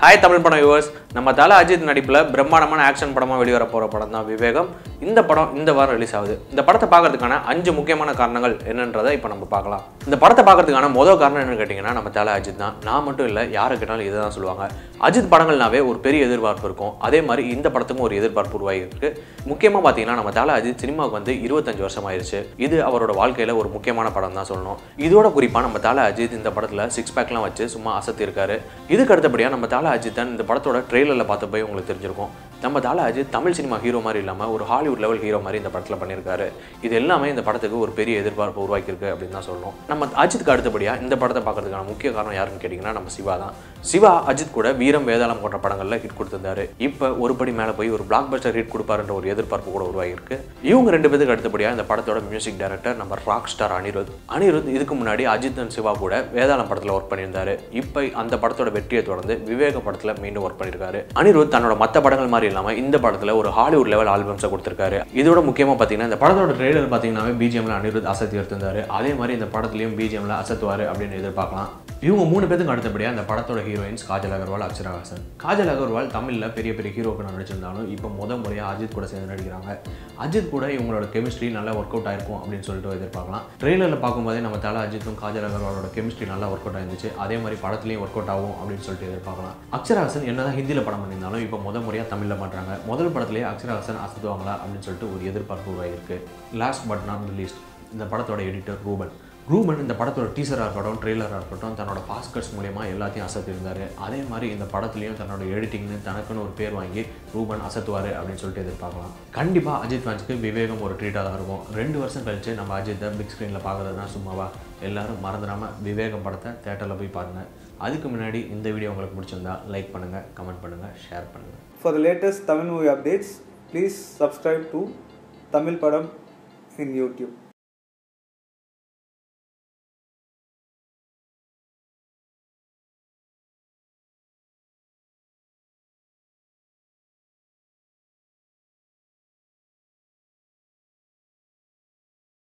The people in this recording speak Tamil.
ஹாய் தமிழ் படம் வியூவர்ஸ் நம்ம தல அஜித் நடிப்பில் பிரம்மாண்டமான ஆக்ஷன் படமாக வெளிவர போகிற படம் தான் விவேகம் இந்த படம் இந்த வாரம் ரிலீஸ் ஆகுது இந்த படத்தை பார்க்கறதுக்கான அஞ்சு முக்கியமான காரணங்கள் என்னன்றதை இப்போ நம்ம பார்க்கலாம் இந்த படத்தை பார்க்கறதுக்கான முதல் காரணம் என்னன்னு கேட்டிங்கன்னா நம்ம தல அஜித் தான் நான் மட்டும் இல்லை யாரை கேட்டாலும் இதை தான் சொல்லுவாங்க அஜித் படங்கள்னாவே ஒரு பெரிய எதிர்பார்ப்பு இருக்கும் அதே மாதிரி இந்த படத்துக்கும் ஒரு எதிர்பார்ப்பு உருவாகி இருக்கு முக்கியமாக பார்த்தீங்கன்னா நம்ம தல அஜித் சினிமாவுக்கு வந்து இருபத்தஞ்சு வருஷம் ஆயிருச்சு இது அவரோட வாழ்க்கையில் ஒரு முக்கியமான படம் தான் சொல்லணும் இதோட குறிப்பாக நம்ம தல அஜித் இந்த படத்தில் சிக்ஸ் பேக்லாம் வச்சு சும்மா அசத்தி இருக்காரு இதுக்கு அடுத்தபடியாக நம்ம தல அஜித் தான் இந்த படத்தோட ட்ரெய்லரில் பார்த்த போய் உங்களுக்கு தெரிஞ்சிருக்கும் நம்ம தல அஜித் தமிழ் சினிமா ஹீரோ மாதிரி இல்லாமல் ஒரு ஹாலிவுட் லெவல் ஹீரோ மாதிரி இந்த படத்தில் பண்ணியிருக்காரு இது எல்லாமே இந்த படத்துக்கு ஒரு பெரிய எதிர்பார்ப்பு உருவாக்கியிருக்கு அப்படின்னு தான் சொல்லணும் நம்ம அஜித்துக்கு அடுத்தபடியாக இந்த படத்தை பார்க்கறதுக்கான முக்கிய காரணம் யாருன்னு கேட்டிங்கன்னா நம்ம சிவா தான் சிவா அஜித் கூட வீரம் வேதாளம் போன்ற படங்களில் ஹிட் கொடுத்திருந்தாரு இப்போ ஒரு படி மேலே போய் ஒரு பிளாக் பஸ்டர் ஹிட் கொடுப்பாருன்ற ஒரு எதிர்பார்ப்பு கூட உருவாகியிருக்கு இவங்க ரெண்டு பேருக்கு அடுத்தபடியாக இந்த படத்தோட மியூசிக் டைரக்டர் நம்ம ராக் ஸ்டார் அனிருத் அனிருத் இதுக்கு முன்னாடி அஜித் அண்ட் சிவா கூட வேதாளம் படத்தில் ஒர்க் பண்ணியிருந்தாரு இப்போ அந்த படத்தோட வெற்றியை தொடர்ந்து விவேக படத்தில் மீண்டும் ஒர்க் பண்ணியிருக்காரு அனிருத் தன்னோட மற்ற படங்கள் மாதிரி இல்லாமல் இந்த படத்தில் ஒரு ஹாலிவுட் லெவல் ஆல்பம்ஸை கொடுத்திருக்காரு இதோட முக்கியமாக பார்த்தீங்கன்னா இந்த படத்தோட ட்ரெய்லர் பார்த்தீங்கன்னாவே பிஜிஎம்ல அனிருத் அசத்தி எடுத்திருந்தாரு அதே மாதிரி இந்த படத்துலையும் பிஜிஎம்ல அசத்துவார் அப்படின்னு எதிர்பார்க்கலாம் இவங்க மூணு பேத்துக்கு அடுத்தபடியாக அந்த படத்தோட ஹீரோயின்ஸ் காஜல் அகர்வால் அக்ஷரா ஹாசன் காஜல் அகர்வால் தமிழில் பெரிய பெரிய ஹீரோக்கு நடிச்சிருந்தாலும் இப்போ முத முறையாக அஜித் கூட சேர்ந்து நடிக்கிறாங்க அஜித் கூட இவங்களோட கெமிஸ்ட்ரி நல்லா ஒர்க் அவுட் ஆயிருக்கும் அப்படின்னு சொல்லிட்டு எதிர்பார்க்கலாம் ட்ரெய்லரில் பார்க்கும்போதே நம்ம தலை அஜித்தும் காஜல் அகர்வாலோட கெமிஸ்ட்ரி நல்லா ஒர்க் அவுட் ஆயிருந்துச்சு அதே மாதிரி படத்துலையும் ஒர்க் அவுட் ஆகும் அப்படின்னு சொல்லிட்டு எதிர்பார்க்கலாம் அக்ஷரா ஹாசன் என்னதான் ஹிந்தியில் படம் பண்ணியிருந்தாலும் இப்போ முத முறையாக தமிழில் பண்ணுறாங்க முதல் படத்துலேயே அக்ஷரா ஹாசன் அசத்துவாங்களா அப்படின்னு சொல்லிட்டு ஒரு எதிர்பார்ப்பு உருவாகிருக்கு லாஸ்ட் பட் நாட் லிஸ்ட் இந்த படத்தோட எடிட்டர் ரூபன் ரூபன் இந்த படத்தோட டீசராக இருக்கட்டும் ட்ரெய்லராக இருக்கட்டும் தன்னோட பாஸ்கர்ஸ் மூலியமாக எல்லாத்தையும் அசத்திருந்தார் அதே மாதிரி இந்த படத்துலையும் தன்னோட எடிட்டிங்னு தனக்குன்னு ஒரு பேர் வாங்கி ரூபன் அசத்துவார் அப்படின்னு சொல்லிட்டு எதிர்பார்க்கலாம் கண்டிப்பாக அஜித் ஃபேன்ஸ்க்கு விவேகம் ஒரு ட்ரீட்டாக தான் இருக்கும் ரெண்டு வருஷம் கழிச்சு நம்ம அஜித்தை பிக் ஸ்க்ரீனில் பார்க்கறதுனா சும்மாவா எல்லாரும் மறந்துடாமல் விவேகம் படத்தை தேட்டரில் போய் பாருங்கள் அதுக்கு முன்னாடி இந்த வீடியோ உங்களுக்கு பிடிச்சிருந்தா லைக் பண்ணுங்கள் கமெண்ட் பண்ணுங்கள் ஷேர் பண்ணுங்கள் For the latest Tamil movie updates, please subscribe to Tamil Padam in YouTube.